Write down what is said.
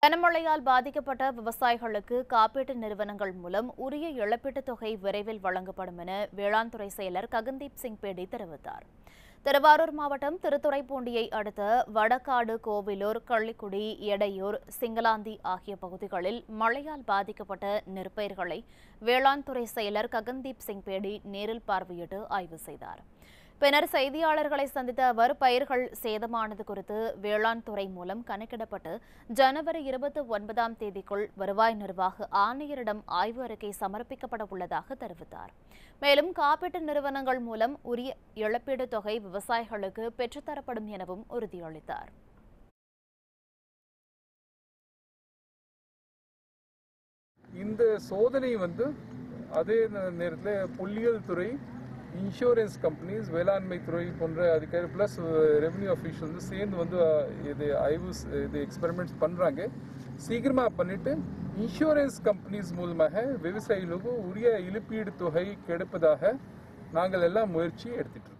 கனமழையால் பாதிக்கப்பட்ட விவசாயிகளுக்கு காப்பீட்டு நிறுவனங்கள் மூலம் உரிய இழப்பீட்டுத் தொகை விரைவில் வழங்கப்படும் என வேளாண் துறை செயலர் ககன்தீப் சிங் பேடி தெரிவித்தார் திருவாரூர் மாவட்டம் திருத்துறைப்பூண்டியை அடுத்த வடக்காடு கோவிலூர் கள்ளிக்குடி எடையூர் சிங்களாந்தி ஆகிய பகுதிகளில் மழையால் பாதிக்கப்பட்ட நெற்பயிர்களை வேளாண் துறை செயலர் ககன்தீப் சிங் பேடி நேரில் பார்வையிட்டு ஆய்வு செய்தார் பின்னர் செய்தியாளர்களை சந்தித்த அவர் பயிர்கள் சேதமானது குறித்து வேளாண் துறை மூலம் கணக்கிடப்பட்டு ஜனவரி இருபத்தி ஒன்பதாம் தேதிக்குள் வருவாய் நிர்வாக ஆணையரிடம் ஆய்வு அறிக்கை சமர்ப்பிக்கப்பட உள்ளதாக தெரிவித்தார் மேலும் காப்பீட்டு நிறுவனங்கள் மூலம் உரிய இழப்பீடு தொகை விவசாயிகளுக்கு பெற்றுத்தரப்படும் எனவும் உறுதியளித்தார் இந்த சோதனை வந்து அதே நேரத்தில் புள்ளியியல் துறை இன்சூரன்ஸ் கம்பெனிஸ் வேளாண்மை துறை போன்ற அதிகாரி ப்ளஸ் ரெவன்யூ அஃபீஷியல் வந்து சேர்ந்து வந்து அஹ், இது ஆய்வு ஸ்- இது எக்ஸ்பெரிமெண்ட்ஸ் பண்ணுறாங்க சீக்கிரமாக பண்ணிட்டு இன்சூரன்ஸ் கம்பெனிஸ் மூலமாக விவசாயிகளுக்கு உரிய இழப்பீடு தொகை கிடைப்பதாக நாங்கள் எல்லாம் முயற்சி எடுத்துட்டு இருக்கோம்